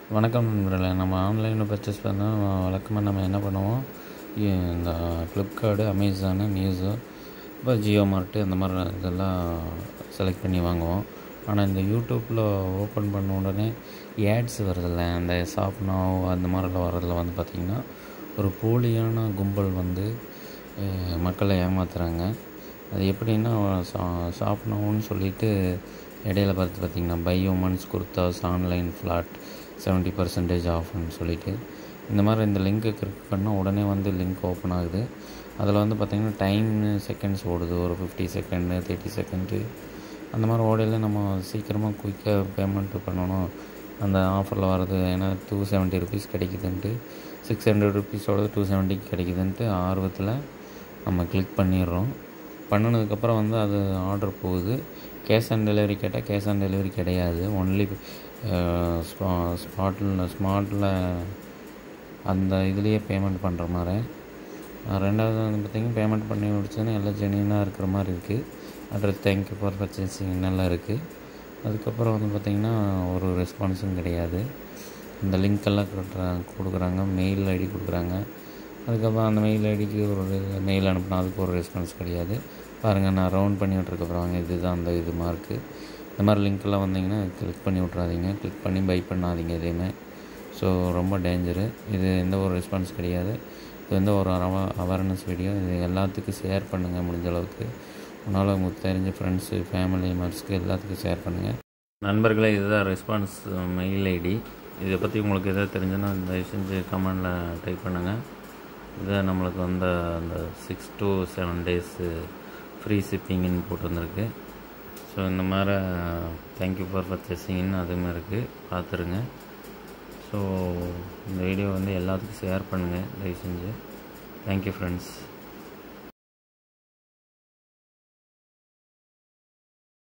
வணக்கம் நண்பர்களே நம்ம ஆன்லைனில் பர்ச்சேஸ் பண்ணால் வழக்கமாக நம்ம என்ன பண்ணுவோம் இ- இந்த ஃப்ளிப்கார்டு அமேசானு மீஷோ இப்போ ஜியோ மார்ட்டு இந்த மாதிரி இதெல்லாம் செலக்ட் பண்ணி வாங்குவோம் ஆனால் இந்த யூடியூப்பில் ஓப்பன் பண்ண உடனே ஏட்ஸ் வருதில்ல அந்த ஷாப் நாவ் அந்த மாதிரிலாம் வரதில் வந்து பார்த்திங்கன்னா ஒரு போலியான கும்பல் வந்து அஹ், மக்களை ஏமாத்துறாங்க அது எப்படின்னா ஷாப் நோன்னு சொல்லிட்டு இடையில பார்த்து பார்த்திங்கன்னா buy women's kurtas online flat seventy percentage ஆஃப்னு சொல்லிட்டு இந்த மாதிரி இந்த லிங்க்கை கிளிக் பண்ணால் உடனே வந்து லிங்க் ஓப்பன் ஆகுது அதில் வந்து பார்த்திங்கன்னா டைம் செகண்ட்ஸ் ஓடுது ஒரு ஃபிஃப்டி செகண்டு தேர்ட்டி செகண்டு அந்த மாதிரி ஓடையில் நம்ம சீக்கிரமாக குயிக்காக பேமெண்ட் பண்ணணும் அந்த ஆஃபரில் வர்றது ஏன்னா டூ செவன்ட்டி ருபீஸ் கிடைக்குதுன்ட்டு சிக்ஸ் ஹண்ட்ரட் ருபீஸோட டூ செவன்ட்டிக்கு கிடைக்குதுன்ட்டு ஆர்வத்தில் நம்ம கிளிக் பண்ணிடுறோம் பண்ணினதுக்கப்புறம் வந்து அது ஆர்டர் போகுது கேஷ் ஆன் டெலிவரி கேட்டால் கேஷ் ஆன் டெலிவரி கிடையாது ஒன்லி ஸ்பாட்டில் ஸ்மார்ட்டில் அந்த இதுலேயே பேமெண்ட் பண்ணுற மாதிரி அஹ் ரெண்டாவது வந்து பார்த்திங்கன்னா பேமெண்ட் பண்ணி முடிச்சோன்னே எல்லாம் ஜெனியூனாக இருக்கிற மாதிரி இருக்குது அட்ரஸ் தேங்க்யூ ஃபார் பர்ச்சேசிங் நல்லா இருக்குது அதுக்கப்புறம் வந்து பார்த்திங்கன்னா ஒரு ரெஸ்பான்ஸும் கிடையாது இந்த லிங்க் எல்லாம் கொடுக்குறாங்க கொடுக்குறாங்க மெயில் ஐடி கொடுக்குறாங்க அதுக்கப்புறம் அந்த மெயில் ஐடிக்கு ஒரு மெயில் அனுப்புனா அதுக்கு ஒரு ரெஸ்பான்ஸ் கிடையாது பாருங்கள் நான் ரவுண்ட் பண்ணி விட்ருக்கப்புறம் வாங்க இதுதான் அந்த இது மார்க்கு இந்த மாதிரி லிங்க்கெல்லாம் வந்தீங்கன்னா கிளிக் பண்ணி விட்றாதீங்க கிளிக் பண்ணி பை பண்ணாதீங்க எதையுமே ஸோ ரொம்ப டேஞ்சரு இது எந்த ஒரு ரெஸ்பான்ஸ் கிடையாது இது வந்து ஒரு அவ அவேர்னஸ் வீடியோ இது எல்லாத்துக்கும் ஷேர் பண்ணுங்கள் முடிஞ்ச அளவுக்கு உன்னால் உங்களுக்கு தெரிஞ்ச ஃப்ரெண்ட்ஸு ஃபேமிலி மெம்பர்ஸ்க்கு எல்லாத்துக்கும் ஷேர் பண்ணுங்கள் நண்பர்களே இதுதான் ரெஸ்பான்ஸ் மெயில் ஐடி இதை பற்றி உங்களுக்கு எதாவது தெரிஞ்சுன்னா தயவு செஞ்சு கமெண்டில் டைப் பண்ணுங்கள் இதுதான் நம்மளுக்கு வந்த அந்த six to seven days free ஷிப்பிங்னு போட்டு வந்திருக்கு ஸோ இந்த மாதிரி தேங்க்யூ ஃபார் பர்ச்சேசிங்னு அதுவுமே இருக்குது பார்த்துருங்க ஸோ இந்த வீடியோ வந்து எல்லாத்துக்கும் ஷேர் பண்ணுங்கள் தயவு செஞ்சு தேங்க்யூ ஃப்ரெண்ட்ஸ்